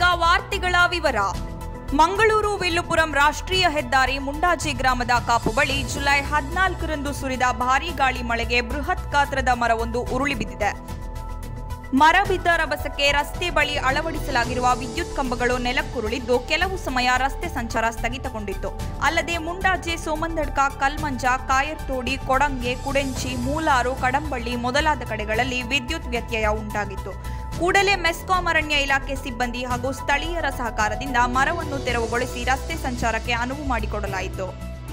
ವಾರ್ತೆಗಳ ವಿವರ ಮಂಗಳೂರು ವಿಲ್ಲುಪುರಂ ರಾಷ್ಟ್ರೀಯ ಹೆದ್ದಾರಿ ಮುಂಡಾಜಿ ಗ್ರಾಮದ ಕಾಪು ಬಳಿ ಜುಲೈ ಹದಿನಾಲ್ಕರಂದು ಸುರಿದ ಭಾರೀ ಗಾಳಿ ಮಳೆಗೆ ಬೃಹತ್ ಗಾತ್ರದ ಮರವೊಂದು ಉರುಳಿ ಬಿದ್ದಿದೆ ಮರ ಬಿದ್ದ ರಭಸಕ್ಕೆ ರಸ್ತೆ ಬಳಿ ಅಳವಡಿಸಲಾಗಿರುವ ವಿದ್ಯುತ್ ಕಂಬಗಳು ನೆಲಕ್ಕುರುಳಿದ್ದು ಕೆಲವು ಸಮಯ ರಸ್ತೆ ಸಂಚಾರ ಸ್ಥಗಿತಗೊಂಡಿತ್ತು ಅಲ್ಲದೆ ಮುಂಡಾಜೆ ಸೋಮಂದಡ್ಕ ಕಲ್ಮಂಜ ಕಾಯರ್ತೋಡಿ ಕೊಡಂಗೆ ಕುಡೆಂಚಿ ಮೂಲಾರು ಕಡಂಬಳ್ಳಿ ಮೊದಲಾದ ಕಡೆಗಳಲ್ಲಿ ವಿದ್ಯುತ್ ವ್ಯತ್ಯಯ ಉಂಟಾಗಿತ್ತು ಕೂಡಲೇ ಮೆಸ್ಕಾಂ ಅರಣ್ಯ ಇಲಾಖೆ ಸಿಬ್ಬಂದಿ ಹಾಗೂ ಸ್ಥಳೀಯರ ಸಹಕಾರದಿಂದ ಮರವನ್ನು ತೆರವುಗೊಳಿಸಿ ರಸ್ತೆ ಸಂಚಾರಕ್ಕೆ ಅನುವು ಮಾಡಿಕೊಡಲಾಯಿತು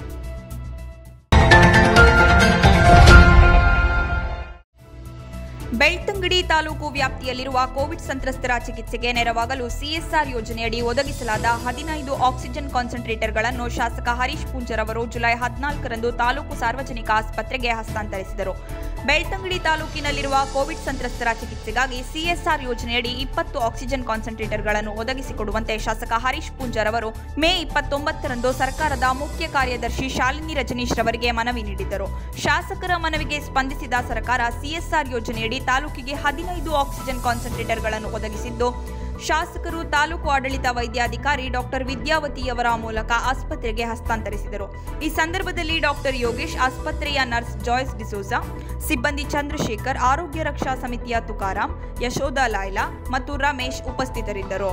ಬೆಳ್ತಂಗಡಿ ತಾಲೂಕು ವ್ಯಾಪ್ತಿಯಲ್ಲಿರುವ ಕೋವಿಡ್ ಸಂತ್ರಸ್ತರ ಚಿಕಿತ್ಸೆಗೆ ನೆರವಾಗಲು ಸಿಎಸ್ಆರ್ ಯೋಜನೆಯಡಿ ಒದಗಿಸಲಾದ ಹದಿನೈದು ಆಕ್ಸಿಜನ್ ಕಾನ್ಸಂಟ್ರೇಟರ್ಗಳನ್ನು ಶಾಸಕ ಹರೀಶ್ ಪೂಂಜರ್ ಅವರು ಜುಲೈ ಹದಿನಾಲ್ಕರಂದು ತಾಲೂಕು ಸಾರ್ವಜನಿಕ ಆಸ್ಪತ್ರೆಗೆ ಹಸ್ತಾಂತರಿಸಿದರು ಬೆಳ್ತಂಗಡಿ ತಾಲೂಕಿನಲ್ಲಿರುವ ಕೋವಿಡ್ ಸಂತ್ರಸ್ತರ ಚಿಕಿತ್ಸೆಗಾಗಿ ಸಿಎಸ್ಆರ್ ಯೋಜನೆಯಡಿ ಇಪ್ಪತ್ತು ಆಕ್ಸಿಜನ್ ಕಾನ್ಸಂಟ್ರೇಟರ್ಗಳನ್ನು ಒದಗಿಸಿಕೊಡುವಂತೆ ಶಾಸಕ ಹರೀಶ್ ಪೂಂಜರ್ ಅವರು ಮೇ ಇಪ್ಪತ್ತೊಂಬತ್ತರಂದು ಸರ್ಕಾರದ ಮುಖ್ಯ ಕಾರ್ಯದರ್ಶಿ ಶಾಲಿನಿ ರಜನೀಶ್ ರವರಿಗೆ ಮನವಿ ನೀಡಿದ್ದರು ಶಾಸಕರ ಮನವಿಗೆ ಸ್ಪಂದಿಸಿದ ಸರ್ಕಾರ ಸಿಎಸ್ಆರ್ ಯೋಜನೆಯಡಿ ತಾಲೂಕಿಗೆ ಹದಿನೈದು ಆಕ್ಸಿಜನ್ ಕಾನ್ಸಂಟ್ರೇಟರ್ಗಳನ್ನು ಒದಗಿಸಿದ್ದು ಶಾಸಕರು ತಾಲೂಕು ಆಡಳಿತ ವೈದ್ಯಾಧಿಕಾರಿ ಡಾಕ್ಟರ್ ವಿದ್ಯಾವತಿಯವರ ಮೂಲಕ ಆಸ್ಪತ್ರೆಗೆ ಹಸ್ತಾಂತರಿಸಿದರು ಈ ಸಂದರ್ಭದಲ್ಲಿ ಡಾಕ್ಟರ್ ಯೋಗೇಶ್ ಆಸ್ಪತ್ರೆಯ ನರ್ಸ್ ಜಾಯ್ಸ್ ಡಿಸೋಜಾ ಸಿಬ್ಬಂದಿ ಚಂದ್ರಶೇಖರ್ ಆರೋಗ್ಯ ರಕ್ಷಾ ಸಮಿತಿಯ ತುಕಾರಾಂ ಯಶೋಧ ಲಾಯ್ಲಾ ಮತ್ತು ರಮೇಶ್ ಉಪಸ್ಥಿತರಿದ್ದರು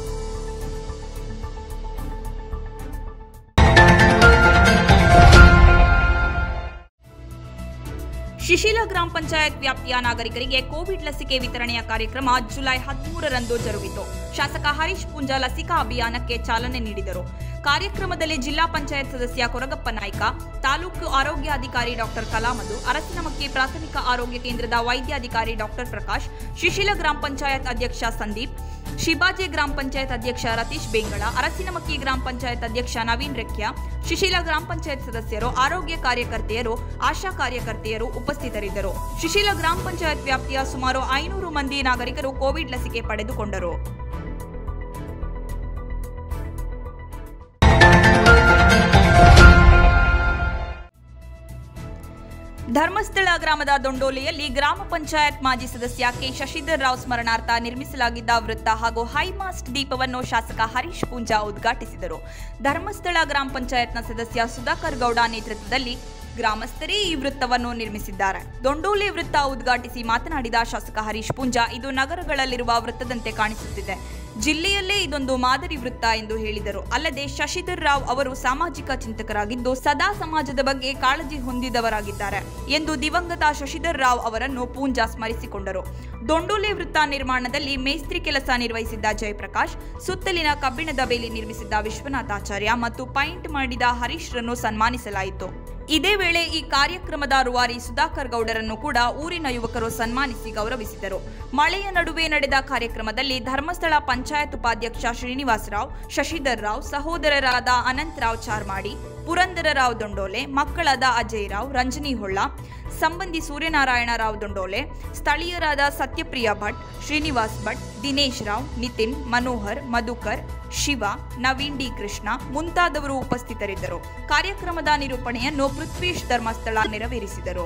ಶಿಶಿಲ ಗ್ರಾಮ ಪಂಚಾಯತ್ ವ್ಯಾಪ್ತಿಯ ನಾಗರಿಕರಿಗೆ ಕೋವಿಡ್ ಲಸಿಕೆ ವಿತರಣೆಯ ಕಾರ್ಯಕ್ರಮ ಜುಲೈ ಹದಿಮೂರರಂದು ಜರುಗಿತು ಶಾಸಕ ಹರೀಶ್ ಪೂಂಜಾ ಲಸಿಕಾ ಅಭಿಯಾನಕ್ಕೆ ಚಾಲನೆ ನೀಡಿದರು ಕಾರ್ಯಕ್ರಮದಲ್ಲಿ ಜಿಲ್ಲಾ ಪಂಚಾಯತ್ ಸದಸ್ಯ ಕೊರಗಪ್ಪ ನಾಯ್ಕ ತಾಲೂಕು ಆರೋಗ್ಯಾಧಿಕಾರಿ ಡಾಕ್ಟರ್ ಕಲಾಮದು ಅರಸಿನಮಕ್ಕಿ ಪ್ರಾಥಮಿಕ ಆರೋಗ್ಯ ಕೇಂದ್ರದ ವೈದ್ಯಾಧಿಕಾರಿ ಡಾಕ್ಟರ್ ಪ್ರಕಾಶ್ ಶಿಶಿಲ ಗ್ರಾಮ ಪಂಚಾಯತ್ ಅಧ್ಯಕ್ಷ ಸಂದೀಪ್ ಶಿಬಾಜೆ ಗ್ರಾಮ ಪಂಚಾಯತ್ ಅಧ್ಯಕ್ಷ ರತೀಶ್ ಬೇಂಗಳ ಅರಸಿನಮಕ್ಕಿ ಗ್ರಾಮ ಪಂಚಾಯತ್ ಅಧ್ಯಕ್ಷ ನವೀನ್ ರೆಕ್ಯ ಶಿಶಿಲ ಗ್ರಾಮ ಪಂಚಾಯತ್ ಸದಸ್ಯರು ಆರೋಗ್ಯ ಕಾರ್ಯಕರ್ತೆಯರು ಆಶಾ ಕಾರ್ಯಕರ್ತೆಯರು ಉಪಸ್ಥಿತರಿದ್ದರು ಶಿಶಿಲ ಗ್ರಾಮ ಪಂಚಾಯತ್ ವ್ಯಾಪ್ತಿಯ ಸುಮಾರು ಐನೂರು ಮಂದಿ ನಾಗರಿಕರು ಕೋವಿಡ್ ಲಸಿಕೆ ಪಡೆದುಕೊಂಡರು ಧರ್ಮಸ್ಥಳ ಗ್ರಾಮದ ದೊಂಡೋಲಿಯಲ್ಲಿ ಗ್ರಾಮ ಪಂಚಾಯತ್ ಮಾಜಿ ಸದಸ್ಯ ಕೆ ಶಶಿಧರ್ ರಾವ್ ಸ್ಮರಣಾರ್ಥ ನಿರ್ಮಿಸಲಾಗಿದ್ದ ವೃತ್ತ ಹಾಗೂ ಹೈಮಾಸ್ಟ್ ದೀಪವನ್ನು ಶಾಸಕ ಹರೀಶ್ ಪೂಂಜಾ ಉದ್ಘಾಟಿಸಿದರು ಧರ್ಮಸ್ಥಳ ಗ್ರಾಮ ಪಂಚಾಯತ್ನ ಸದಸ್ಯ ಸುಧಾಕರ್ ಗೌಡ ನೇತೃತ್ವದಲ್ಲಿ ಗ್ರಾಮಸ್ಥರೇ ಈ ವೃತ್ತವನ್ನು ನಿರ್ಮಿಸಿದ್ದಾರೆ ದೊಂಡೋಲಿ ವೃತ್ತ ಉದ್ಘಾಟಿಸಿ ಮಾತನಾಡಿದ ಶಾಸಕ ಹರೀಶ್ ಪೂಂಜಾ ಇದು ನಗರಗಳಲ್ಲಿರುವ ವೃತ್ತದಂತೆ ಕಾಣಿಸುತ್ತಿದೆ ಜಿಲ್ಲೆಯಲ್ಲೇ ಇದೊಂದು ಮಾದರಿ ವೃತ್ತ ಎಂದು ಹೇಳಿದರು ಅಲ್ಲದೆ ಶಶಿಧರ್ ರಾವ್ ಅವರು ಸಾಮಾಜಿಕ ಚಿಂತಕರಾಗಿದ್ದು ಸದಾ ಸಮಾಜದ ಬಗ್ಗೆ ಕಾಳಜಿ ಹೊಂದಿದವರಾಗಿದ್ದಾರೆ ಎಂದು ದಿವಂಗತ ಶಶಿಧರ್ ರಾವ್ ಅವರನ್ನು ಪೂಂಜಾ ಸ್ಮರಿಸಿಕೊಂಡರು ದೊಂಡೋಲೆ ವೃತ್ತ ನಿರ್ಮಾಣದಲ್ಲಿ ಮೇಸ್ತ್ರಿ ಕೆಲಸ ನಿರ್ವಹಿಸಿದ್ದ ಜಯಪ್ರಕಾಶ್ ಸುತ್ತಲಿನ ಕಬ್ಬಿಣದ ಬೇಲಿ ನಿರ್ಮಿಸಿದ್ದ ವಿಶ್ವನಾಥಾಚಾರ್ಯ ಮತ್ತು ಪೈಂಟ್ ಮಾಡಿದ ಹರೀಶ್ರನ್ನು ಸನ್ಮಾನಿಸಲಾಯಿತು ಇದೇ ವೇಳೆ ಈ ಕಾರ್ಯಕ್ರಮದ ರೂವಾರಿ ಸುಧಾಕರ್ ಗೌಡರನ್ನು ಕೂಡ ಊರಿನ ಯುವಕರು ಸನ್ಮಾನಿಸಿ ಗೌರವಿಸಿದರು ಮಳೆಯ ನಡುವೆ ನಡೆದ ಕಾರ್ಯಕ್ರಮದಲ್ಲಿ ಧರ್ಮಸ್ಥಳ ಪಂಚಾಯತ್ ಉಪಾಧ್ಯಕ್ಷ ಶ್ರೀನಿವಾಸರಾವ್ ಶಶಿಧರ್ ರಾವ್ ಸಹೋದರರಾದ ಅನಂತರಾವ್ ಚಾರ್ಮಾಡಿ ಪುರಂದರರಾವ್ ದೊಂಡೋಲೆ ಮಕ್ಕಳಾದ ಅಜಯ್ ರಾವ್ ರಂಜನಿ ಹೊಳ್ಳ ಸಂಬಂಧಿ ಸೂರ್ಯನಾರಾಯಣ ರಾವ್ ದೊಂಡೋಲೆ ಸ್ಥಳೀಯರಾದ ಸತ್ಯಪ್ರಿಯ ಭಟ್ ಶ್ರೀನಿವಾಸ್ ಭಟ್ ದಿನೇಶ್ ರಾವ್ ನಿತಿನ್ ಮನೋಹರ್ ಮಧುಕರ್ ಶಿವ ನವೀನ್ ಡಿ ಕೃಷ್ಣ ಮುಂತಾದವರು ಉಪಸ್ಥಿತರಿದ್ದರು ಕಾರ್ಯಕ್ರಮದ ನಿರೂಪಣೆಯನ್ನು ಪೃಥ್ವೀಶ್ ಧರ್ಮಸ್ಥಳ ನೆರವೇರಿಸಿದರು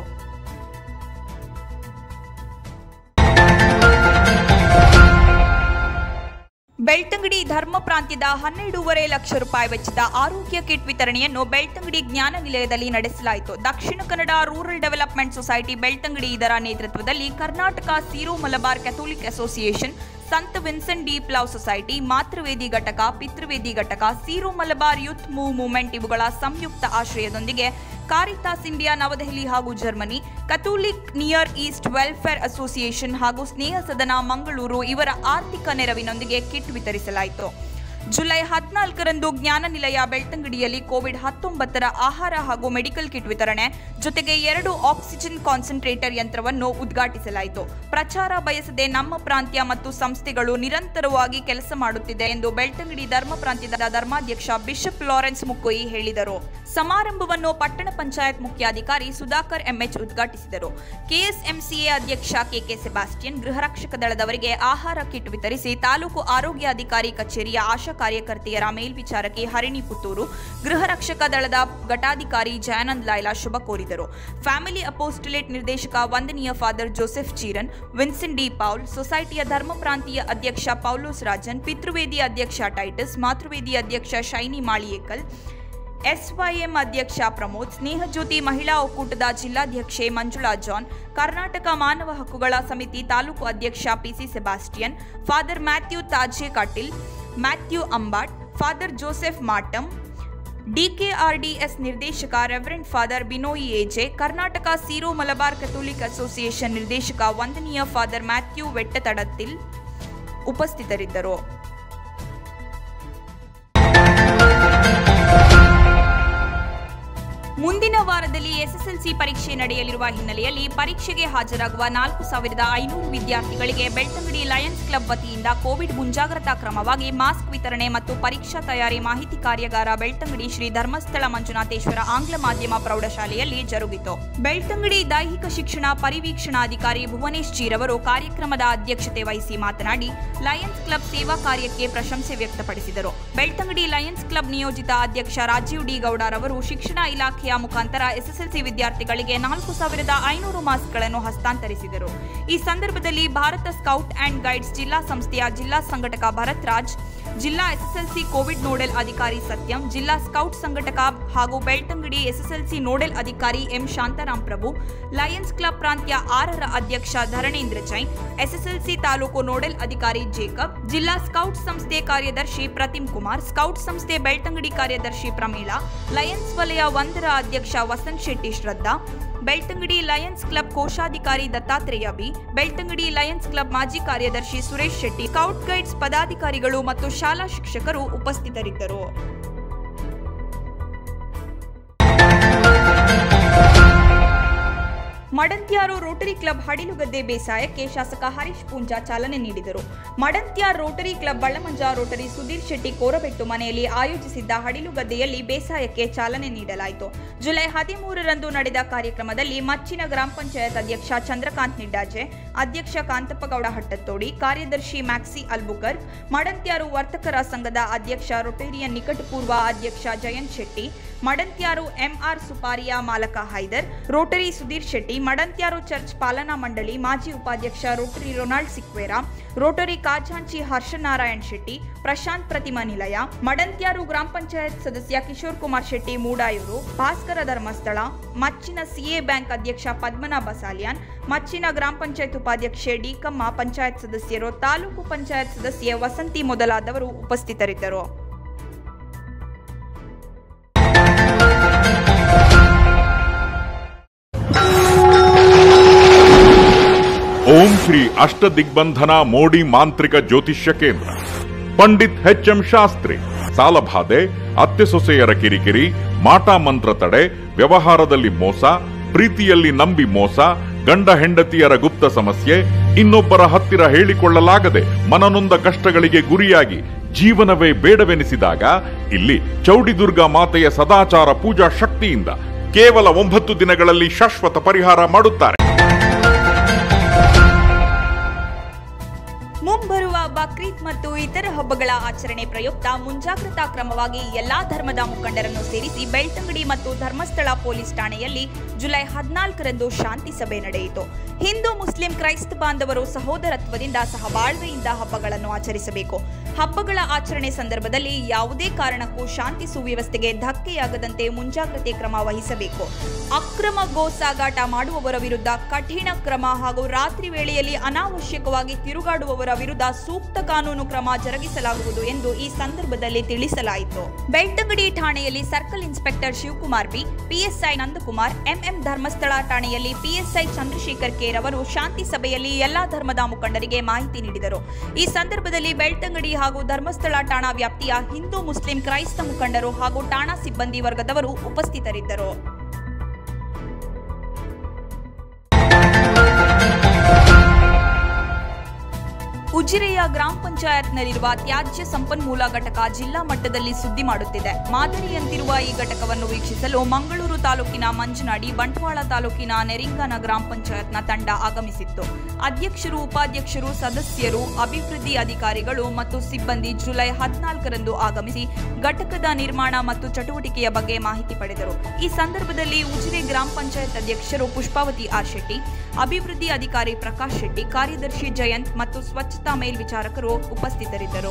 ಬೆಳ್ತಂಗಡಿ ಧರ್ಮ ಪ್ರಾಂತ್ಯದ ಹನ್ನೆರಡೂವರೆ ಲಕ್ಷ ರೂಪಾಯಿ ವೆಚ್ಚದ ಆರೋಗ್ಯ ಕಿಟ್ ವಿತರಣೆಯನ್ನು ಬೆಳ್ತಂಗಡಿ ಜ್ಞಾನ ನಿಲಯದಲ್ಲಿ ನಡೆಸಲಾಯಿತು Dakshina Kannada Rural Development Society Belthangady ಇದರ ನೇತೃತ್ವದಲ್ಲಿ Karnataka Syro Malabar Catholic Association ಸಂತ Vincent de Paul Society Mathruvedi ಘಟಕ ಪಿತೃವೇದಿ ಘಟಕ Syro Malabar Youth Move Movement ಇವುಗಳ ಸಂಯುಕ್ತ ಆಶ್ರಯದೊಂದಿಗೆ ಕಾರಿತಾಸ್ ಇಂಡಿಯಾ ನವದೆಹಲಿ ಹಾಗೂ Germany Catholic Near East Welfare Association ಹಾಗೂ ಸ್ನೇಹ ಸದನ ಮಂಗಳೂರು ಇವರ ಆರ್ಥಿಕ ನೆರವಿನೊಂದಿಗೆ ಕಿಟ್ ವಿತರಿಸಲಾಯಿತು ಜುಲೈ ಹದಿನಾಲ್ಕರಂದು ಜ್ಞಾನ ನಿಲಯ ಬೆಳ್ತಂಗಡಿಯಲ್ಲಿ ಕೋವಿಡ್ ಹತ್ತೊಂಬತ್ತರ ಆಹಾರ ಹಾಗೂ ಮೆಡಿಕಲ್ ಕಿಟ್ ವಿತರಣೆ ಜೊತೆಗೆ ಎರಡು ಆಕ್ಸಿಜನ್ ಕಾನ್ಸಂಟ್ರೇಟರ್ ಯಂತ್ರವನ್ನು ಉದ್ಘಾಟಿಸಲಾಯಿತು ಪ್ರಚಾರ ಬಯಸದೆ ನಮ್ಮ ಪ್ರಾಂತ್ಯ ಮತ್ತು ಸಂಸ್ಥೆಗಳು ನಿರಂತರವಾಗಿ ಕೆಲಸ ಮಾಡುತ್ತಿದೆ ಎಂದು ಬೆಳ್ತಂಗಡಿ ಧರ್ಮ ಪ್ರಾಂತ್ಯದ ಧರ್ಮಾಧ್ಯಕ್ಷ ಬಿಷಪ್ ಲಾರೆನ್ಸ್ ಮುಕ್ಕೋಯಿ ಹೇಳಿದರು ಸಮಾರಂಭವನ್ನು ಪಟ್ಟಣ ಪಂಚಾಯತ್ ಮುಖ್ಯಾಧಿಕಾರಿ ಸುಧಾಕರ್ ಎಂಎಚ್ ಉದ್ಘಾಟಿಸಿದರು ಕೆಎಸ್ಎಂಸಿಎ ಅಧ್ಯಕ್ಷ ಕೆಕೆ ಸೆಬಾಸ್ಟಿಯನ್ ಗೃಹರಕ್ಷಕ ದಳದವರಿಗೆ ಆಹಾರ ಕಿಟ್ ವಿತರಿಸಿ ತಾಲೂಕು ಆರೋಗ್ಯಾಧಿಕಾರಿ ಕಚೇರಿಯ ಆಶಾ ಕಾರ್ಯಕರ್ತೆಯರ ಮೇಲ್ವಿಚಾರಕಿ ಹರಿಣಿ ಪುತ್ತೂರು ಗೃಹ ರಕ್ಷಕ ದಳದ ಘಟಾಧಿಕಾರಿ ಜಯಾನಂದ್ ಲೈಲಾ ಶುಭ ಕೋರಿದರು ಫ್ಯಾಮಿಲಿ ಅಪೋಸ್ಟಲೇಟ್ ನಿರ್ದೇಶಕ ವಂದನೀಯ father Joseph Cheeran Vincent de Paul ಸೊಸೈಟಿಯ ಧರ್ಮ ಪ್ರಾಂತೀಯ ಅಧ್ಯಕ್ಷ ಪೌಲೋಸ್ ರಾಜನ್ ಪಿತೃವೇದಿ ಅಧ್ಯಕ್ಷ ಟೈಟಸ್ ಮಾತೃವೇದಿ ಅಧ್ಯಕ್ಷ ಶೈನಿ ಮಾಳಿಯೇಕಲ್ ಎಸ್ವೈಎಂ ಅಧ್ಯಕ್ಷ ಪ್ರಮೋದ್ ಸ್ನೇಹಜ್ಯೋತಿ ಮಹಿಳಾ ಒಕ್ಕೂಟದ ಜಿಲ್ಲಾಧ್ಯಕ್ಷೆ ಮಂಜುಳಾ ಜಾನ್ ಕರ್ನಾಟಕ ಮಾನವ ಹಕ್ಕುಗಳ ಸಮಿತಿ ತಾಲೂಕು ಅಧ್ಯಕ್ಷ PC Sebastian father Matthew Thaje Kateel Matthew Ambat father Joseph Mattam DKRDS ನಿರ್ದೇಶಕ reverend father Binoy AJ Karnataka Syro Malabar Catholic Association ನಿರ್ದೇಶಕ ವಂದನೀಯ ಫಾದರ್ ಮ್ಯಾಥ್ಯೂ ವೆಟ್ಟತಡತ್ತಿಲ್ ಉಪಸ್ಥಿತರಿದ್ದರು ಮುಂದಿನ ವಾರದಲ್ಲಿ ಎಸ್ಎಸ್ಎಲ್ಸಿ ಪರೀಕ್ಷೆ ನಡೆಯಲಿರುವ ಹಿನ್ನೆಲೆಯಲ್ಲಿ ಪರೀಕ್ಷೆಗೆ ಹಾಜರಾಗುವ ನಾಲ್ಕು ಸಾವಿರದ ಐನೂರು ವಿದ್ಯಾರ್ಥಿಗಳಿಗೆ ಬೆಳ್ತಂಗಡಿ ಲಯನ್ಸ್ ಕ್ಲಬ್ ವತಿಯಿಂದ ಕೋವಿಡ್ ಮುಂಜಾಗ್ರತಾ ಕ್ರಮವಾಗಿ ಮಾಸ್ಕ್ ವಿತರಣೆ ಮತ್ತು ಪರೀಕ್ಷಾ ತಯಾರಿ ಮಾಹಿತಿ ಕಾರ್ಯಾಗಾರ ಬೆಳ್ತಂಗಡಿ ಶ್ರೀ ಧರ್ಮಸ್ಥಳ ಮಂಜುನಾಥೇಶ್ವರ ಆಂಗ್ಲ ಮಾಧ್ಯಮ ಪ್ರೌಢಶಾಲೆಯಲ್ಲಿ ಜರುಗಿತು ಬೆಳ್ತಂಗಡಿ ದೈಹಿಕ ಶಿಕ್ಷಣ ಪರಿವೀಕ್ಷಣಾಧಿಕಾರಿ ಭುವನೇಶ್ ಜೀರವರು ಕಾರ್ಯಕ್ರಮದ ಅಧ್ಯಕ್ಷತೆ ವಹಿಸಿ ಮಾತನಾಡಿ ಲಯನ್ಸ್ ಕ್ಲಬ್ ಸೇವಾ ಕಾರ್ಯಕ್ಕೆ ಪ್ರಶಂಸೆ ವ್ಯಕ್ತಪಡಿಸಿದರು ಬೆಳ್ತಂಗಡಿ ಲಯನ್ಸ್ ಕ್ಲಬ್ ನಿಯೋಜಿತ ಅಧ್ಯಕ್ಷ ರಾಜೀವ್ ಡಿ ಗೌಡರವರು ಶಿಕ್ಷಣ ಇಲಾಖೆಯ ಮುಖಾಂತರ ಎಸ್ಎಸ್ಎಲ್ಸಿ ವಿದ್ಯಾರ್ಥಿಗಳಿಗೆ ನಾಲ್ಕು ಸಾವಿರದ ಐನೂರು ಮಾಸ್ಕ್ಗಳನ್ನು ಹಸ್ತಾಂತರಿಸಿದರು ಈ ಸಂದರ್ಭದಲ್ಲಿ ಭಾರತ ಸ್ಕೌಟ್ ಅಂಡ್ ಗೈಡ್ಸ್ ಜಿಲ್ಲಾ ಸಂಸ್ಥೆಯ ಜಿಲ್ಲಾ ಸಂಘಟಕ ಭರತ್ ರಾಜ್ ಜಿಲ್ಲಾ ಎಸ್ಎಸ್ಎಲ್ಸಿ ಕೋವಿಡ್ ನೋಡೆಲ್ ಅಧಿಕಾರಿ ಸತ್ಯಂ ಜಿಲ್ಲಾ ಸ್ಕೌಟ್ ಸಂಘಟಕ ಹಾಗೂ ಬೆಳ್ತಂಗಡಿ ಎಸ್ಎಸ್ಎಲ್ಸಿ ನೋಡೆಲ್ ಅಧಿಕಾರಿ M Shantaram Prabhu Lions Club ಪ್ರಾಂತ್ಯ ಆರರ ಅಧ್ಯಕ್ಷ ಧರಣೇಂದ್ರ ಜೈನ್ ಎಸ್ಎಸ್ಎಲ್ಸಿ ತಾಲೂಕು ನೋಡೆಲ್ ಅಧಿಕಾರಿ ಜೇಕಬ್ ಜಿಲ್ಲಾ ಸ್ಕೌಟ್ ಸಂಸ್ಥೆ ಕಾರ್ಯದರ್ಶಿ ಪ್ರತಿಮ್ ಕುಮಾರ್ ಸ್ಕೌಟ್ ಸಂಸ್ಥೆ ಬೆಳ್ತಂಗಡಿ ಕಾರ್ಯದರ್ಶಿ ಪ್ರಮೀಳಾ ಲಯನ್ಸ್ ವಲಯ ಒಂದರ ಅಧ್ಯಕ್ಷ ವಸಂತ್ ಶೆಟ್ಟಿ ಶ್ರದ್ಧಾ ಬೆಳ್ತಂಗಡಿ ಲಯನ್ಸ್ ಕ್ಲಬ್ ಕೋಶಾಧಿಕಾರಿ ದತ್ತಾತ್ರೇಯ ಬಿ ಬೆಳ್ತಂಗಡಿ ಲಯನ್ಸ್ ಕ್ಲಬ್ ಮಾಜಿ ಕಾರ್ಯದರ್ಶಿ ಸುರೇಶ್ ಶೆಟ್ಟಿ ಸ್ಕೌಟ್ ಗೈಡ್ಸ್ ಪದಾಧಿಕಾರಿಗಳು ಮತ್ತು ಶಾಲಾ ಶಿಕ್ಷಕರು ಉಪಸ್ಥಿತರಿದ್ದರು ಮಡಂತ್ಯಾರು ರೋಟರಿ ಕ್ಲಬ್ ಹಡಿಲುಗದ್ದೆ ಬೇಸಾಯಕ್ಕೆ ಶಾಸಕ ಹರೀಶ್ ಪೂಂಜಾ ಚಾಲನೆ ನೀಡಿದರು Madantyar Rotary Club Ballamanja Rotary Sudhir Shetty Korabettu ಮನೆಯಲ್ಲಿ ಆಯೋಜಿಸಿದ್ದ ಹಡಿಲುಗದ್ದೆಯಲ್ಲಿ ಬೇಸಾಯಕ್ಕೆ ಚಾಲನೆ ನೀಡಲಾಯಿತು ಜುಲೈ ಹದಿಮೂರರಂದು ನಡೆದ ಕಾರ್ಯಕ್ರಮದಲ್ಲಿ ಮಚ್ಚಿನ ಗ್ರಾಮ ಪಂಚಾಯತ್ ಅಧ್ಯಕ್ಷ ಚಂದ್ರಕಾಂತ್ ನಿಡ್ಡಾಜೆ ಅಧ್ಯಕ್ಷ ಕಾಂತಪ್ಪಗೌಡ ಹಟ್ಟತ್ತೋಡಿ ಕಾರ್ಯದರ್ಶಿ ಮ್ಯಾಕ್ಸಿ ಅಲ್ಬುಕರ್ ಮಡಂತ್ಯಾರು ವರ್ತಕರ ಸಂಘದ ಅಧ್ಯಕ್ಷ ರೊಟೇರಿಯನ್ ನಿಕಟಪೂರ್ವ ಅಧ್ಯಕ್ಷ ಜಯಂತ್ ಶೆಟ್ಟಿ ಮಡಂತ್ಯಾರು ಎಂಆರ್ ಸುಪಾರಿಯ ಮಾಲಕ ಹೈದರ್ ರೋಟರಿ ಸುಧೀರ್ ಶೆಟ್ಟಿ ಮಡಂತ್ಯಾರು ಚರ್ಚ್ ಪಾಲನಾ ಮಂಡಳಿ ಮಾಜಿ ಉಪಾಧ್ಯಕ್ಷ ರೋಟರಿ ರೊನಾಲ್ಡ್ ಸಿಕ್ವೇರಾ ರೋಟರಿ ಕಾಜಾಂಚಿ ಹರ್ಷನಾರಾಯಣ್ ಶೆಟ್ಟಿ ಪ್ರಶಾಂತ್ ಪ್ರತಿಮಾ ನಿಲಯ ಮಡಂತ್ಯಾರು ಗ್ರಾಮ ಪಂಚಾಯತ್ ಸದಸ್ಯ ಕಿಶೋರ್ ಕುಮಾರ್ ಶೆಟ್ಟಿ ಮೂಡಾಯೂರು ಭಾಸ್ಕರ ಧರ್ಮಸ್ಥಳ ಮಚ್ಚಿನ ಸಿಎ ಬ್ಯಾಂಕ್ ಅಧ್ಯಕ್ಷ ಪದ್ಮನಾಭ ಸಾಲಿಯಾನ್ ಮಚ್ಚಿನ ಗ್ರಾಮ ಪಂಚಾಯತ್ ಉಪಾಧ್ಯಕ್ಷೆ ಡಿಕಮ್ಮ ಪಂಚಾಯತ್ ಸದಸ್ಯರು ತಾಲೂಕು ಪಂಚಾಯತ್ ಸದಸ್ಯೆ ವಸಂತಿ ಮೊದಲಾದವರು ಉಪಸ್ಥಿತರಿದ್ದರು ಓಂ ಶ್ರೀ ಅಷ್ಟದಿಗ್ಬಂಧನ ಮೋಡಿ ಮಾಂತ್ರಿಕ ಜ್ಯೋತಿಷ್ಯ ಕೇಂದ್ರ ಪಂಡಿತ್ ಎಚ್ ಎಂ ಶಾಸ್ತ್ರಿ ಸಾಲಬಾಧೆ ಅತ್ತೆ ಸೊಸೆಯರ ಕಿರಿಕಿರಿ ಮಾಟ ಮಂತ್ರ ತಡೆ ವ್ಯವಹಾರದಲ್ಲಿ ಮೋಸ ಪ್ರೀತಿಯಲ್ಲಿ ನಂಬಿ ಮೋಸ ಗಂಡ ಹೆಂಡತಿಯರ ಗುಪ್ತ ಸಮಸ್ಯೆ ಇನ್ನೊಬ್ಬರ ಹತ್ತಿರ ಹೇಳಿಕೊಳ್ಳಲಾಗದೆ ಮನನೊಂದ ಕಷ್ಟಗಳಿಗೆ ಗುರಿಯಾಗಿ ಜೀವನವೇ ಬೇಡವೆನಿಸಿದಾಗ ಇಲ್ಲಿ ಚೌಡಿದುರ್ಗಾ ಮಾತೆಯ ಸದಾಚಾರ ಪೂಜಾ ಶಕ್ತಿಯಿಂದ ಕೇವಲ ಒಂಬತ್ತು ದಿನಗಳಲ್ಲಿ ಶಾಶ್ವತ ಪರಿಹಾರ ಮಾಡುತ್ತಾರೆ ಮುಂಬರುವ ಬಕ್ರೀದ್ ಮತ್ತು ಇತರ ಹಬ್ಬಗಳ ಆಚರಣೆ ಪ್ರಯುಕ್ತ ಮುಂಜಾಗ್ರತಾ ಕ್ರಮವಾಗಿ ಎಲ್ಲಾ ಧರ್ಮದ ಮುಖಂಡರನ್ನು ಸೇರಿಸಿ ಬೆಳ್ತಂಗಡಿ ಮತ್ತು ಧರ್ಮಸ್ಥಳ ಪೊಲೀಸ್ ಠಾಣೆಯಲ್ಲಿ ಜುಲೈ ಹದಿನಾಲ್ಕರಂದು ಶಾಂತಿ ಸಭೆ ನಡೆಯಿತು ಹಿಂದೂ ಮುಸ್ಲಿಂ ಕ್ರೈಸ್ತ ಬಾಂಧವರು ಸಹೋದರತ್ವದಿಂದ ಸಹಬಾಳ್ವೆಯಿಂದ ಹಬ್ಬಗಳನ್ನು ಆಚರಿಸಬೇಕು ಹಬ್ಬಗಳ ಆಚರಣೆ ಸಂದರ್ಭದಲ್ಲಿ ಯಾವುದೇ ಕಾರಣಕ್ಕೂ ಶಾಂತಿ ಸುವ್ಯವಸ್ಥೆಗೆ ಧಕ್ಕೆಯಾಗದಂತೆ ಮುಂಜಾಗ್ರತೆ ಕ್ರಮ ವಹಿಸಬೇಕು ಅಕ್ರಮ ಗೋ ಸಾಗಾಟ ಮಾಡುವವರ ವಿರುದ್ಧ ಕಠಿಣ ಕ್ರಮ ಹಾಗೂ ರಾತ್ರಿ ವೇಳೆಯಲ್ಲಿ ಅನಾವಶ್ಯಕವಾಗಿ ತಿರುಗಾಡುವವರ ವಿರುದ್ಧ ಸೂಕ್ತ ಕಾನೂನು ಕ್ರಮ ಜರುಗಿಸಲಾಗುವುದು ಎಂದು ಈ ಸಂದರ್ಭದಲ್ಲಿ ತಿಳಿಸಲಾಯಿತು ಬೆಳ್ತಂಗಡಿ ಠಾಣೆಯಲ್ಲಿ circle inspector Shivakumar B PSI Nandakumar MM Dharmasthala ಠಾಣೆಯಲ್ಲಿ ಪಿಎಸ್ಐ ಚಂದ್ರಶೇಖರ್ ಕೇರ್ ಅವರು ಶಾಂತಿ ಸಭೆಯಲ್ಲಿ ಎಲ್ಲಾ ಧರ್ಮದ ಮುಖಂಡರಿಗೆ ಮಾಹಿತಿ ನೀಡಿದರು ಈ ಸಂದರ್ಭದಲ್ಲಿ ಬೆಳ್ತಂಗಡಿ ಹಾಗೂ ಧರ್ಮಸ್ಥಳ ಠಾಣಾ ವ್ಯಾಪ್ತಿಯ ಹಿಂದೂ ಮುಸ್ಲಿಂ ಕ್ರೈಸ್ತ ಮುಖಂಡರು ಹಾಗೂ ಠಾಣಾ ಸಿಬ್ಬಂದಿ ವರ್ಗದವರು ಉಪಸ್ಥಿತರಿದ್ದರು ಉಜಿರೆಯ ಗ್ರಾಮ ಪಂಚಾಯತ್ನಲ್ಲಿರುವ ತ್ಯಾಜ್ಯ ಸಂಪನ್ಮೂಲ ಘಟಕ ಜಿಲ್ಲಾ ಮಟ್ಟದಲ್ಲಿ ಸುದ್ದಿ ಮಾಡುತ್ತಿದೆ ಮಾದರಿಯಂತಿರುವ ಈ ಘಟಕವನ್ನು ವೀಕ್ಷಿಸಲು ಮಂಗಳೂರು ತಾಲೂಕಿನ ಮಂಜನಾಡಿ ಬಂಟ್ವಾಳ ತಾಲೂಕಿನ ನೆರಿಂಗನ ಗ್ರಾಮ ಪಂಚಾಯತ್ನ ತಂಡ ಆಗಮಿಸಿತ್ತು ಅಧ್ಯಕ್ಷರು ಉಪಾಧ್ಯಕ್ಷರು ಸದಸ್ಯರು ಅಭಿವೃದ್ಧಿ ಅಧಿಕಾರಿಗಳು ಮತ್ತು ಸಿಬ್ಬಂದಿ ಜುಲೈ ಹದಿನಾಲ್ಕರಂದು ಆಗಮಿಸಿ ಘಟಕದ ನಿರ್ಮಾಣ ಮತ್ತು ಚಟುವಟಿಕೆಯ ಬಗ್ಗೆ ಮಾಹಿತಿ ಪಡೆದರು ಈ ಸಂದರ್ಭದಲ್ಲಿ ಉಜಿರೆ ಗ್ರಾಮ ಪಂಚಾಯತ್ ಅಧ್ಯಕ್ಷರು ಪುಷ್ಪಾವತಿ ಆರ್ ಶೆಟ್ಟಿ ಅಭಿವೃದ್ಧಿ ಅಧಿಕಾರಿ ಪ್ರಕಾಶ್ ಶೆಟ್ಟಿ ಕಾರ್ಯದರ್ಶಿ ಜಯಂತ್ ಮತ್ತು ಸ್ವಚ್ಛತಾ ಮೇಲ್ವಿಚಾರಕರು ಉಪಸ್ಥಿತರಿದ್ದರು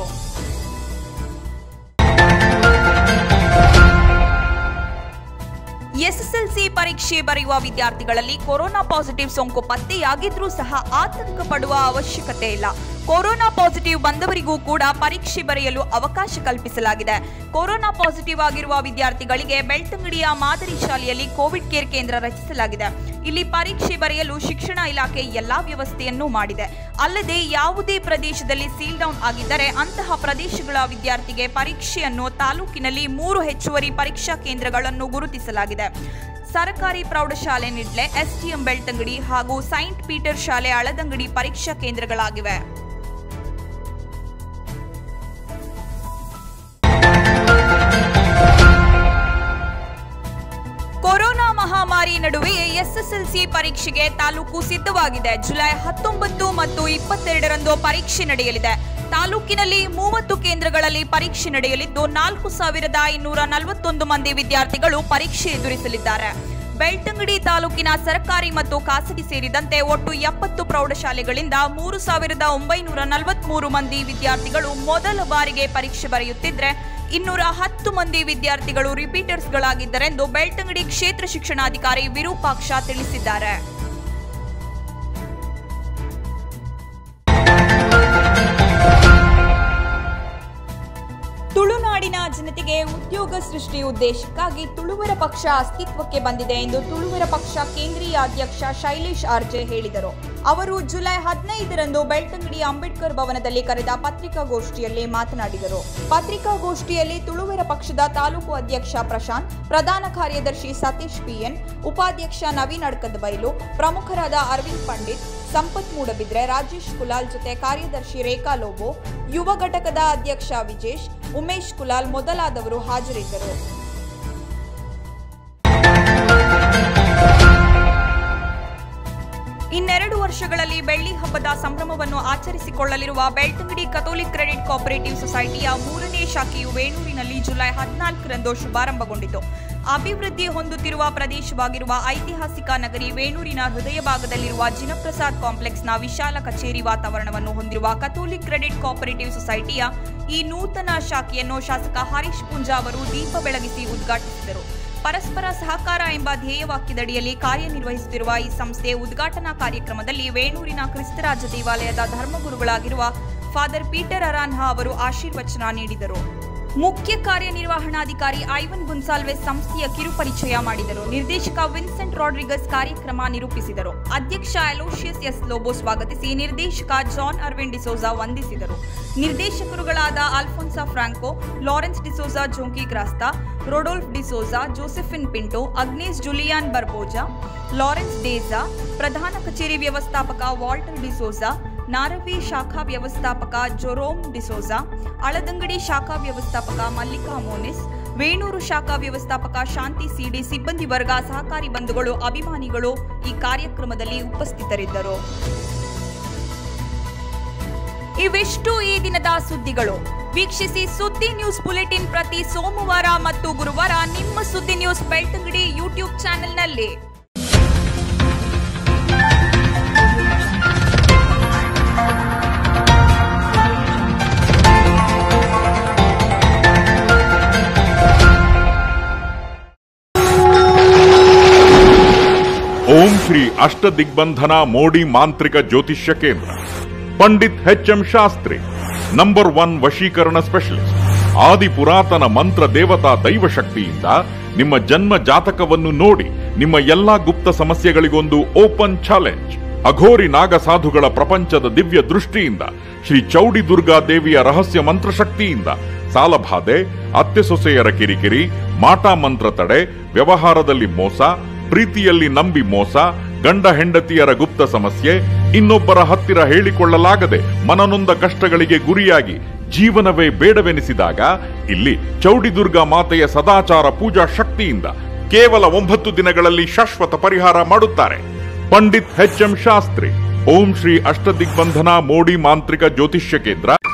ಎಸ್ಎಸ್ಎಲ್ಸಿ ಪರೀಕ್ಷೆ ಬರೆಯುವ ವಿದ್ಯಾರ್ಥಿಗಳಲ್ಲಿ ಕೊರೋನಾ ಪಾಸಿಟಿವ್ ಸೋಂಕು ಪತ್ತೆಯಾಗಿದ್ರೂ ಸಹ ಆತಂಕ ಪಡುವ ಅವಶ್ಯಕತೆ ಇಲ್ಲ ಕೊರೋನಾ ಪಾಸಿಟಿವ್ ಬಂದವರಿಗೂ ಕೂಡ ಪರೀಕ್ಷೆ ಬರೆಯಲು ಅವಕಾಶ ಕಲ್ಪಿಸಲಾಗಿದೆ ಕೊರೋನಾ ಪಾಸಿಟಿವ್ ಆಗಿರುವ ವಿದ್ಯಾರ್ಥಿಗಳಿಗೆ ಬೆಳ್ತಂಗಡಿಯ ಮಾದರಿ ಶಾಲೆಯಲ್ಲಿ ಕೋವಿಡ್ ಕೇರ್ ಕೇಂದ್ರ ರಚಿಸಲಾಗಿದೆ ಇಲ್ಲಿ ಪರೀಕ್ಷೆ ಬರೆಯಲು ಶಿಕ್ಷಣ ಇಲಾಖೆ ಎಲ್ಲಾ ವ್ಯವಸ್ಥೆಯನ್ನು ಮಾಡಿದೆ ಅಲ್ಲದೆ ಯಾವುದೇ ಪ್ರದೇಶದಲ್ಲಿ ಸೀಲ್ ಡೌನ್ ಆಗಿದ್ದರೆ ಅಂತಹ ಪ್ರದೇಶಗಳ ವಿದ್ಯಾರ್ಥಿಗೆ ಪರೀಕ್ಷೆಯನ್ನು ತಾಲೂಕಿನಲ್ಲಿ ಮೂರು ಹೆಚ್ಚುವರಿ ಪರೀಕ್ಷಾ ಕೇಂದ್ರಗಳನ್ನು ಗುರುತಿಸಲಾಗಿದೆ ಸರ್ಕಾರಿ ಪ್ರೌಢಶಾಲೆ ನಿಡ್ಲೆ ಎಸ್ಟಿಎಂ ಬೆಳ್ತಂಗಡಿ ಹಾಗೂ ಸೈಂಟ್ ಪೀಟರ್ ಶಾಲೆ ಅಳದಂಗಡಿ ಪರೀಕ್ಷಾ ಕೇಂದ್ರಗಳಾಗಿವೆ ಕೊರೋನಾ ಮಹಾಮಾರಿ ನಡುವೆ ಎಸ್ಎಸ್ಎಲ್ಸಿ ಪರೀಕ್ಷೆಗೆ ತಾಲೂಕು ಸಿದ್ಧವಾಗಿದೆ ಜುಲೈ ಹತ್ತೊಂಬತ್ತು ಮತ್ತು ಇಪ್ಪತ್ತೆರಡರಂದು ಪರೀಕ್ಷೆ ನಡೆಯಲಿದೆ ತಾಲೂಕಿನಲ್ಲಿ ಮೂವತ್ತು ಕೇಂದ್ರಗಳಲ್ಲಿ ಪರೀಕ್ಷೆ ನಡೆಯಲಿದ್ದು ನಾಲ್ಕು ಸಾವಿರದ ಐನೂರ ನಲವತ್ತೊಂದು ಮಂದಿ ವಿದ್ಯಾರ್ಥಿಗಳು ಪರೀಕ್ಷೆ ಎದುರಿಸಲಿದ್ದಾರೆ ಬೆಳ್ತಂಗಡಿ ತಾಲೂಕಿನ ಸರ್ಕಾರಿ ಮತ್ತು ಖಾಸಗಿ ಸೇರಿದಂತೆ ಒಟ್ಟು ಎಪ್ಪತ್ತು ಪ್ರೌಢಶಾಲೆಗಳಿಂದ ಮೂರು ಸಾವಿರದ ಒಂಬೈನೂರ ನಲವತ್ಮೂರು ಮಂದಿ ವಿದ್ಯಾರ್ಥಿಗಳು ಮೊದಲ ಬಾರಿಗೆ ಪರೀಕ್ಷೆ ಬರೆಯುತ್ತಿದ್ರೆ ಇನ್ನೂರ ಹತ್ತು ಮಂದಿ ವಿದ್ಯಾರ್ಥಿಗಳು ರಿಪೀಟರ್ಸ್ಗಳಾಗಿದ್ದರೆಂದು ಬೆಳ್ತಂಗಡಿ ಕ್ಷೇತ್ರ ಶಿಕ್ಷಣಾಧಿಕಾರಿ ವಿರೂಪಾಕ್ಷ ತಿಳಿಸಿದ್ದಾರೆ ತುಳುನಾಡಿನ ಜನತೆಗೆ ಉದ್ಯೋಗ ಸೃಷ್ಟಿ ಉದ್ದೇಶಕ್ಕಾಗಿ ತುಳುವರ ಪಕ್ಷ ಅಸ್ತಿತ್ವಕ್ಕೆ ಬಂದಿದೆ ಎಂದು ತುಳುವರ ಪಕ್ಷ ಕೇಂದ್ರೀಯ ಅಧ್ಯಕ್ಷ ಶೈಲೇಶ್ ಆರ್ಜೆ ಹೇಳಿದರು ಅವರು ಜುಲೈ ಹದಿನೈದರಂದು ಬೆಳ್ತಂಗಡಿ ಅಂಬೇಡ್ಕರ್ ಭವನದಲ್ಲಿ ಕರೆದ ಪತ್ರಿಕಾಗೋಷ್ಠಿಯಲ್ಲಿ ಮಾತನಾಡಿದರು ಪತ್ರಿಕಾಗೋಷ್ಠಿಯಲ್ಲಿ ತುಳುವರ ಪಕ್ಷದ ತಾಲೂಕು ಅಧ್ಯಕ್ಷ ಪ್ರಶಾಂತ್ ಪ್ರಧಾನ ಕಾರ್ಯದರ್ಶಿ ಸತೀಶ್ ಪಿಎನ್ ಉಪಾಧ್ಯಕ್ಷ ನವೀನ್ ಅಡ್ಕದ ಬೈಲು ಪ್ರಮುಖರಾದ ಅರವಿಂದ್ ಪಂಡಿತ್ ಸಂಪತ್ ಮೂಡಬಿದ್ರೆ ರಾಜೇಶ್ ಕುಲಾಲ್ ಜೊತೆ ಕಾರ್ಯದರ್ಶಿ ರೇಖಾ ಲೋಬೋ ಯುವ ಘಟಕದ ಅಧ್ಯಕ್ಷ ವಿಜೇಶ್ ಉಮೇಶ್ ಕುಲಾಲ್ ಮೊದಲಾದವರು ಹಾಜರಿದ್ದರು ಇನ್ನೆರಡು ವರ್ಷಗಳಲ್ಲಿ ಬೆಳ್ಳಿ ಹಬ್ಬದ ಸಂಭ್ರಮವನ್ನು ಆಚರಿಸಿಕೊಳ್ಳಲಿರುವ ಬೆಳ್ತಂಗಡಿ ಕಥೋಲಿಕ್ ಕ್ರೆಡಿಟ್ ಕೋಪರೇಟಿವ್ ಸೊಸೈಟಿಯ ಮೂರನೇ ಶಾಖೆಯು ವೇಣೂರಿನಲ್ಲಿ ಜುಲೈ ಹದಿನಾಲ್ಕರಂದು ಶುಭಾರಂಭಗೊಂಡಿತು ಅಭಿವೃದ್ಧಿ ಹೊಂದುತ್ತಿರುವ ಪ್ರದೇಶವಾಗಿರುವ ಐತಿಹಾಸಿಕ ನಗರಿ ವೇಣೂರಿನ ಹೃದಯ ಭಾಗದಲ್ಲಿರುವ ಜಿನಪ್ರಸಾದ್ ಕಾಂಪ್ಲೆಕ್ಸ್ನ ವಿಶಾಲ ಕಚೇರಿ ವಾತಾವರಣವನ್ನು ಹೊಂದಿರುವ ಕಥೋಲಿಕ್ ಕ್ರೆಡಿಟ್ ಕೋಪರೇಟಿವ್ ಸೊಸೈಟಿಯ ಈ ನೂತನ ಶಾಖೆಯನ್ನು ಶಾಸಕ ಹರೀಶ್ ಪೂಂಜಾ ಅವರು ದೀಪ ಬೆಳಗಿಸಿ ಉದ್ಘಾಟಿಸಿದರು ಪರಸ್ಪರ ಸಹಕಾರ ಎಂಬ ಧ್ಯೇಯವಾಕ್ಯದಡಿಯಲ್ಲಿ ಕಾರ್ಯನಿರ್ವಹಿಸುತ್ತಿರುವ ಈ ಸಂಸ್ಥೆ ಉದ್ಘಾಟನಾ ಕಾರ್ಯಕ್ರಮದಲ್ಲಿ ವೇಣೂರಿನ ಕ್ರಿಸ್ತರಾಜ ದೇವಾಲಯದ ಧರ್ಮಗುರುಗಳಾಗಿರುವ ಫಾದರ್ ಪೀಟರ್ ಅರಾನ್ಹಾ ಅವರು ಆಶೀರ್ವಚನ ನೀಡಿದರು ಮುಖ್ಯ ಕಾರ್ಯನಿರ್ವಹಣಾಧಿಕಾರಿ ಐವನ್ ಗುನ್ಸಾಲ್ವೆಸ್ ಸಂಸ್ಥೆಯ ಕಿರುಪರಿಚಯ ಮಾಡಿದರು ನಿರ್ದೇಶಕ ವಿನ್ಸೆಂಟ್ ರಾಡ್ರಿಗಸ್ ಕಾರ್ಯಕ್ರಮ ನಿರೂಪಿಸಿದರು ಅಧ್ಯಕ್ಷ ಅಲೋಷಿಯಸ್ ಎಸ್ ಲೋಬೋ ಸ್ವಾಗತಿಸಿ ನಿರ್ದೇಶಕ ಜಾನ್ ಅರ್ವಿನ್ ಡಿಸೋಜಾ ವಂದಿಸಿದರು ನಿರ್ದೇಶಕರುಗಳಾದ Alphonsa Franco Lawrence D'Souza Jonki Crasta Rodolph D'Souza Josephine Pinto Agnes Julian Barboza Lawrence Deja ಪ್ರಧಾನ ಕಚೇರಿ ವ್ಯವಸ್ಥಾಪಕ ವಾಲ್ಟರ್ ಡಿಸೋಜಾ ನಾರವಿ ಶಾಖಾ ವ್ಯವಸ್ಥಾಪಕ ಜೊರೋಮ್ ಡಿಸೋಜಾ ಅಳದಂಗಡಿ ಶಾಖಾ ವ್ಯವಸ್ಥಾಪಕ ಮಲ್ಲಿಕಾ ಮೋನಿಸ್ ವೇಣೂರು ಶಾಖಾ ವ್ಯವಸ್ಥಾಪಕ ಶಾಂತಿ ಸಿಡಿ ಸಿಬ್ಬಂದಿ ವರ್ಗ ಸಹಕಾರಿ ಬಂಧುಗಳು ಅಭಿಮಾನಿಗಳು ಈ ಕಾರ್ಯಕ್ರಮದಲ್ಲಿ ಉಪಸ್ಥಿತರಿದ್ದರು ಇವೆಷ್ಟು ಈ ದಿನದ ಸುದ್ದಿಗಳು ವೀಕ್ಷಿಸಿ ಸುದ್ದಿ ನ್ಯೂಸ್ ಬುಲೆಟಿನ್ ಪ್ರತಿ ಸೋಮವಾರ ಮತ್ತು ಗುರುವಾರ ನಿಮ್ಮ ಸುದ್ದಿ ನ್ಯೂಸ್ ಬೆಳ್ತಂಗಡಿ ಯೂಟ್ಯೂಬ್ ಚಾನೆಲ್ನಲ್ಲಿ ಓಂ ಶ್ರೀ ಅಷ್ಟ ದಿಗ್ಬಂಧನ ಮೋಡಿ ಮಾಂತ್ರಿಕ ಜ್ಯೋತಿಷ್ಯ ಕೇಂದ್ರ Pandit H M Shastri number one ವಶೀಕರಣ ಸ್ಪೆಷಲಿಸ್ಟ್ ಆದಿ ಪುರಾತನ ಮಂತ್ರ ದೇವತಾ ದೈವ ಶಕ್ತಿಯಿಂದ ನಿಮ್ಮ ಜನ್ಮ ಜಾತಕವನ್ನು ನೋಡಿ ನಿಮ್ಮ ಎಲ್ಲಾ ಗುಪ್ತ ಸಮಸ್ಯೆಗಳಿಗೊಂದು ಓಪನ್ ಚಾಲೆಂಜ್ ಅಘೋರಿ ನಾಗ ಸಾಧುಗಳ ಪ್ರಪಂಚದ ದಿವ್ಯ ದೃಷ್ಟಿಯಿಂದ ಶ್ರೀ ಚೌಡಿ ದುರ್ಗಾ ದೇವಿಯ ರಹಸ್ಯ ಮಂತ್ರಶಕ್ತಿಯಿಂದ ಸಾಲಬಾಧೆ ಅತ್ತೆ ಸೊಸೆಯರ ಕಿರಿಕಿರಿ ಮಾಟ ಮಂತ್ರ ತಡೆ ವ್ಯವಹಾರದಲ್ಲಿ ಮೋಸ ಪ್ರೀತಿಯಲ್ಲಿ ನಂಬಿ ಮೋಸ ಗಂಡ ಹೆಂಡತಿಯರ ಗುಪ್ತ ಸಮಸ್ಯೆ ಇನ್ನೊಬ್ಬರ ಹತ್ತಿರ ಹೇಳಿಕೊಳ್ಳಲಾಗದೆ ಮನನೊಂದ ಕಷ್ಟಗಳಿಗೆ ಗುರಿಯಾಗಿ ಜೀವನವೇ ಬೇಡವೆನಿಸಿದಾಗ ಇಲ್ಲಿ ಚೌಡಿದುರ್ಗಾ ಮಾತೆಯ ಸದಾಚಾರ ಪೂಜಾ ಶಕ್ತಿಯಿಂದ ಕೇವಲ ಒಂಬತ್ತು ದಿನಗಳಲ್ಲಿ ಶಾಶ್ವತ ಪರಿಹಾರ ಮಾಡುತ್ತಾರೆ ಪಂಡಿತ್ ಎಚ್ ಎಂ ಶಾಸ್ತ್ರಿ ಓಂ ಶ್ರೀ ಅಷ್ಟದಿಗ್ಬಂಧನ ಮೋಡಿ ಮಾಂತ್ರಿಕ ಜ್ಯೋತಿಷ್ಯ ಕೇಂದ್ರ